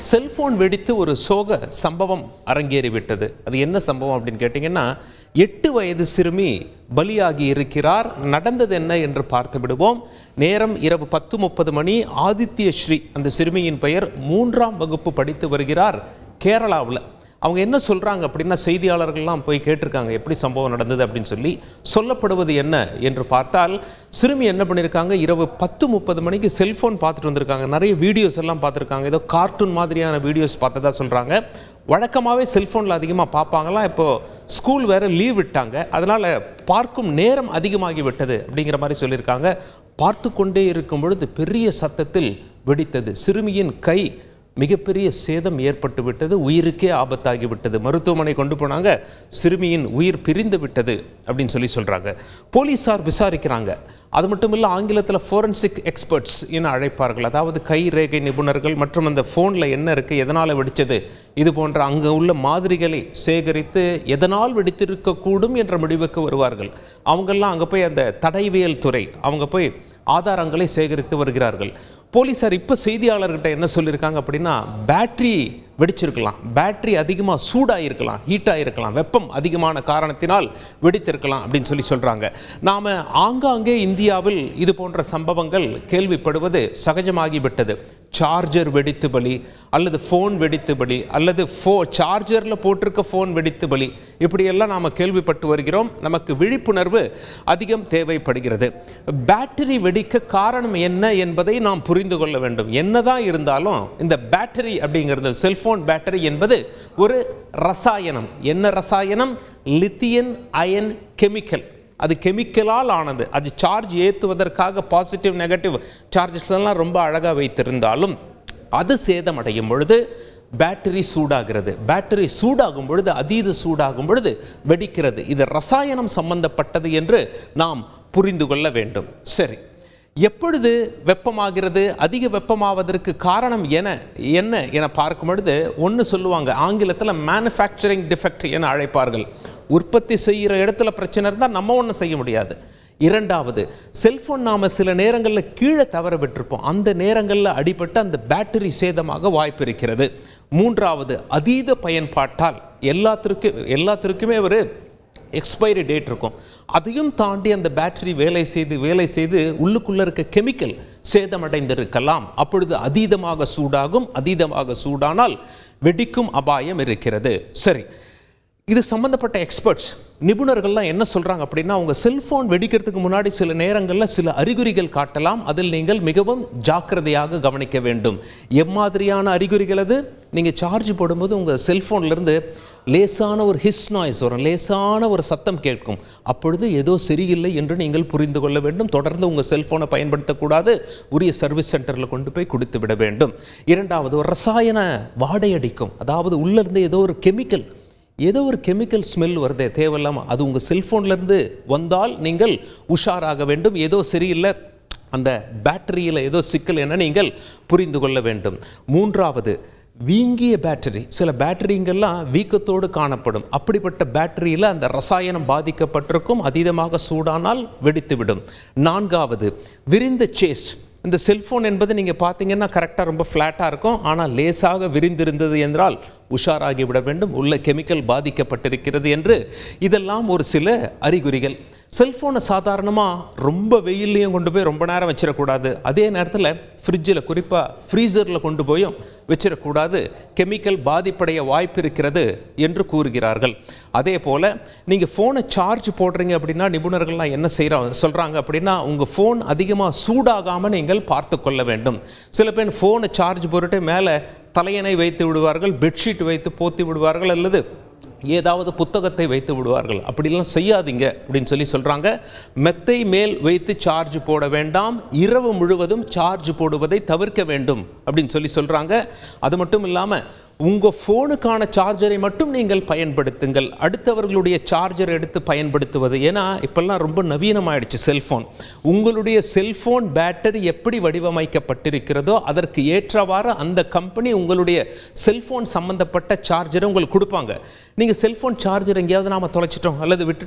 cellphone வெடித்து ஒரு சோக சம்பவம் அரங்கேறிவிட்டது அது என்ன சம்பவம் அப்படின்னு கேட்டிங்கன்னா எட்டு வயது சிறுமி பலியாகி இருக்கிறார் நடந்தது என்ன என்று பார்த்து விடுவோம் நேரம் இரவு பத்து முப்பது மணி ஆதித்ய ஸ்ரீ அந்த சிறுமியின் பெயர் மூன்றாம் வகுப்பு படித்து வருகிறார் கேரளாவில் அவங்க என்ன சொல்கிறாங்க அப்படின்னா செய்தியாளர்கள்லாம் போய் கேட்டிருக்காங்க எப்படி சம்பவம் நடந்தது அப்படின்னு சொல்லி சொல்லப்படுவது என்ன என்று பார்த்தால் சிறுமி என்ன பண்ணியிருக்காங்க இரவு பத்து முப்பது மணிக்கு செல்ஃபோன் பார்த்துட்டு வந்திருக்காங்க நிறைய வீடியோஸ் எல்லாம் பார்த்துருக்காங்க ஏதோ கார்ட்டூன் மாதிரியான வீடியோஸ் பார்த்ததா சொல்கிறாங்க வழக்கமாகவே செல்ஃபோனில் அதிகமாக பார்ப்பாங்களாம் இப்போது ஸ்கூல் வேறு லீவ் விட்டாங்க அதனால் பார்க்கும் நேரம் அதிகமாகி விட்டது அப்படிங்கிற மாதிரி சொல்லியிருக்காங்க பார்த்து கொண்டே இருக்கும் பொழுது பெரிய சத்தத்தில் வெடித்தது சிறுமியின் கை மிகப்பெரிய சேதம் ஏற்பட்டு விட்டது உயிருக்கே ஆபத்தாகி விட்டது மருத்துவமனை கொண்டு போனாங்க சிறுமியின் உயிர் பிரிந்து விட்டது அப்படின்னு சொல்லி சொல்கிறாங்க போலீஸார் விசாரிக்கிறாங்க அது மட்டும் இல்லை ஆங்கிலத்தில் ஃபோரன்சிக் எக்ஸ்பர்ட்ஸ் என அழைப்பார்கள் அதாவது கை ரேகை நிபுணர்கள் மற்றும் அந்த ஃபோனில் என்ன இருக்குது எதனால் வெடித்தது இது போன்ற அங்கே உள்ள மாதிரிகளை சேகரித்து எதனால் வெடித்திருக்கக்கூடும் என்ற முடிவுக்கு வருவார்கள் அவங்கெல்லாம் அங்கே போய் அந்த தடைவியல் துறை அவங்க போய் ஆதாரங்களை சேகரித்து வருகிறார்கள் போலீஸார் இப்போ செய்தியாளர்கிட்ட என்ன சொல்லியிருக்காங்க அப்படின்னா பேட்டரி வெடிச்சிருக்கலாம் பேட்டரி அதிகமாக சூடாக இருக்கலாம் ஹீட்டாக இருக்கலாம் வெப்பம் அதிகமான காரணத்தினால் வெடித்திருக்கலாம் அப்படின்னு சொல்லி சொல்கிறாங்க நாம் ஆங்காங்கே இந்தியாவில் இது போன்ற சம்பவங்கள் கேள்விப்படுவது சகஜமாகிவிட்டது சார்ஜர் வெடித்து பலி அல்லது ஃபோன் வெடித்து பலி அல்லது ஃபோ சார்ஜரில் போட்டிருக்க ஃபோன் வெடித்து பலி இப்படியெல்லாம் நாம் கேள்விப்பட்டு வருகிறோம் நமக்கு விழிப்புணர்வு அதிகம் தேவைப்படுகிறது பேட்டரி வெடிக்க காரணம் என்ன என்பதை நாம் புரிந்து கொள்ள வேண்டும் என்னதான் இருந்தாலும் இந்த பேட்டரி அப்படிங்கிறது செல்போன் பேட்டரி என்பது ஒரு ரசாயனம் என்ன ரசாயனம் லித்தியன் அயன் கெமிக்கல் அது கெமிக்கலால் ஆனது அது சார்ஜ் ஏற்றுவதற்காக பாசிட்டிவ் நெகட்டிவ் சார்ஜஸ் எல்லாம் ரொம்ப அழகாக வைத்திருந்தாலும் அது சேதமடையும் பொழுது பேட்டரி சூடாகிறது பேட்டரி சூடாகும் பொழுது அதீத சூடாகும் பொழுது வெடிக்கிறது இது ரசாயனம் சம்பந்தப்பட்டது என்று நாம் புரிந்து கொள்ள வேண்டும் சரி எப்பொழுது வெப்பமாகிறது அதிக வெப்பமாவதற்கு காரணம் என என்ன என பார்க்கும் பொழுது ஒன்று சொல்லுவாங்க ஆங்கிலத்தில் மேனுஃபேக்சரிங் டிஃபெக்ட் என அழைப்பார்கள் உற்பத்தி செய்கிற இடத்துல பிரச்சனை இருந்தால் நம்ம ஒன்றும் செய்ய முடியாது இரண்டாவது செல்போன் நாம சில நேரங்களில் கீழே தவற விட்டிருப்போம் அந்த நேரங்களில் அடிபட்டு அந்த பேட்டரி சேதமாக வாய்ப்பு இருக்கிறது மூன்றாவது அதீத பயன்பாட்டால் எல்லாத்திற்கும் எல்லாத்திற்குமே ஒரு எக்ஸ்பைரி டேட் இருக்கும் அதையும் தாண்டி அந்த பேட்டரி வேலை செய்து வேலை செய்து உள்ளுக்குள்ளே இருக்க கெமிக்கல் சேதமடைந்திருக்கலாம் அப்பொழுது அதீதமாக சூடாகும் அதீதமாக சூடானால் வெடிக்கும் அபாயம் இருக்கிறது சரி இது சம்பந்தப்பட்ட எக்ஸ்பர்ட்ஸ் நிபுணர்கள்லாம் என்ன சொல்கிறாங்க அப்படின்னா உங்கள் செல்ஃபோன் வெடிக்கிறதுக்கு முன்னாடி சில நேரங்களில் சில அறிகுறிகள் காட்டலாம் அதில் நீங்கள் மிகவும் ஜாக்கிரதையாக கவனிக்க வேண்டும் எம்மாதிரியான அறிகுறிகள் அது நீங்கள் சார்ஜ் போடும்போது உங்கள் செல்ஃபோன்லேருந்து லேசான ஒரு ஹிஸ் நாய்ஸ் வரும் லேசான ஒரு சத்தம் கேட்கும் அப்பொழுது ஏதோ சரியில்லை என்று நீங்கள் புரிந்து கொள்ள வேண்டும் தொடர்ந்து உங்கள் செல்ஃபோனை பயன்படுத்தக்கூடாது உரிய சர்வீஸ் சென்டரில் கொண்டு போய் கொடுத்து விட வேண்டும் இரண்டாவது ஒரு ரசாயன வாடை அடிக்கும் அதாவது உள்ளேருந்து ஏதோ ஒரு கெமிக்கல் ஏதோ ஒரு கெமிக்கல் ஸ்மெல் வருதே தேவையில்லாமல் அது உங்கள் செல்ஃபோன்லேருந்து வந்தால் நீங்கள் உஷாராக வேண்டும் ஏதோ சரியில்லை அந்த பேட்டரியில் ஏதோ சிக்கல் என நீங்கள் புரிந்து கொள்ள வேண்டும் மூன்றாவது வீங்கிய பேட்டரி சில பேட்டரிங்கெல்லாம் வீக்கத்தோடு காணப்படும் அப்படிப்பட்ட பேட்டரியில் அந்த ரசாயனம் பாதிக்கப்பட்டிருக்கும் அதீதமாக சூடானால் வெடித்துவிடும் நான்காவது விரிந்த சேஸ் இந்த செல்ஃபோன் என்பது நீங்கள் பார்த்தீங்கன்னா கரெக்டாக ரொம்ப ஃப்ளாட்டாக இருக்கும் ஆனால் லேசாக விரிந்திருந்தது என்றால் உஷாராகி விட வேண்டும் உள்ள கெமிக்கல் பாதிக்கப்பட்டிருக்கிறது என்று இதெல்லாம் ஒரு சில அறிகுறிகள் செல்ஃபோனை சாதாரணமாக ரொம்ப வெயில்லையும் கொண்டு போய் ரொம்ப நேரம் வச்சிடக்கூடாது அதே நேரத்தில் ஃப்ரிட்ஜில் குறிப்பாக ஃப்ரீசரில் கொண்டு போயும் வச்சிடக்கூடாது கெமிக்கல் பாதிப்படைய வாய்ப்பு இருக்கிறது என்று கூறுகிறார்கள் அதே போல் நீங்கள் ஃபோனை சார்ஜ் போடுறீங்க அப்படின்னா நிபுணர்கள்லாம் என்ன செய்கிறாங்க சொல்கிறாங்க அப்படின்னா உங்கள் ஃபோன் அதிகமாக சூடாகாமல் நீங்கள் பார்த்து கொள்ள வேண்டும் சில பேர் ஃபோனை சார்ஜ் போட்டுட்டு மேலே தலையணை வைத்து விடுவார்கள் பெட்ஷீட் வைத்து போத்தி விடுவார்கள் அல்லது ஏதாவது புத்தகத்தை வைத்து விடுவார்கள் அப்படிலாம் செய்யாதீங்க அப்படின்னு சொல்லி சொல்கிறாங்க மெத்தை மேல் வைத்து சார்ஜ் போட வேண்டாம் இரவு முழுவதும் சார்ஜ் போடுவதை தவிர்க்க வேண்டும் அப்படின்னு சொல்லி சொல்கிறாங்க அது மட்டும் இல்லாமல் உங்கள் ஃபோனுக்கான சார்ஜரை மட்டும் நீங்கள் பயன்படுத்துங்கள் அடுத்தவர்களுடைய சார்ஜர் எடுத்து பயன்படுத்துவது ஏன்னா இப்போல்லாம் ரொம்ப நவீனமாயிடுச்சு செல்ஃபோன் உங்களுடைய செல்ஃபோன் பேட்டரி எப்படி வடிவமைக்கப்பட்டிருக்கிறதோ அதற்கு ஏற்றவாறு அந்த கம்பெனி உங்களுடைய செல்ஃபோன் சம்பந்தப்பட்ட சார்ஜரை உங்களுக்கு கொடுப்பாங்க நீங்கள் செல்ஃபோன் சார்ஜர் எங்கேயாவது நாம் தொலைச்சிட்டோம் அல்லது விட்டுட்டோம்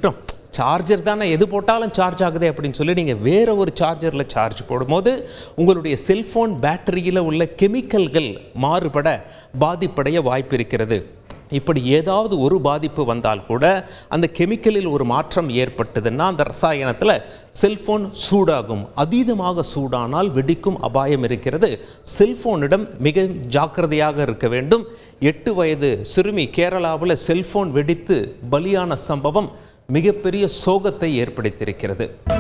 சார்ஜர் தானே எது போட்டாலும் சார்ஜ் ஆகுதே அப்படின்னு சொல்லி நீங்கள் வேற ஒரு சார்ஜரில் சார்ஜ் போடும்போது உங்களுடைய செல்ஃபோன் பேட்டரியில் உள்ள கெமிக்கல்கள் மாறுபட பாதிப்படைய வாய்ப்பு இருக்கிறது இப்படி ஏதாவது ஒரு பாதிப்பு வந்தால் கூட அந்த கெமிக்கலில் ஒரு மாற்றம் ஏற்பட்டதுன்னா அந்த ரசாயனத்தில் செல்போன் சூடாகும் அதீதமாக சூடானால் வெடிக்கும் அபாயம் இருக்கிறது செல்போனிடம் மிக ஜாக்கிரதையாக இருக்க வேண்டும் எட்டு வயது சிறுமி கேரளாவில் செல்போன் வெடித்து பலியான சம்பவம் மிகப்பெரிய சோகத்தை ஏற்படுத்தியிருக்கிறது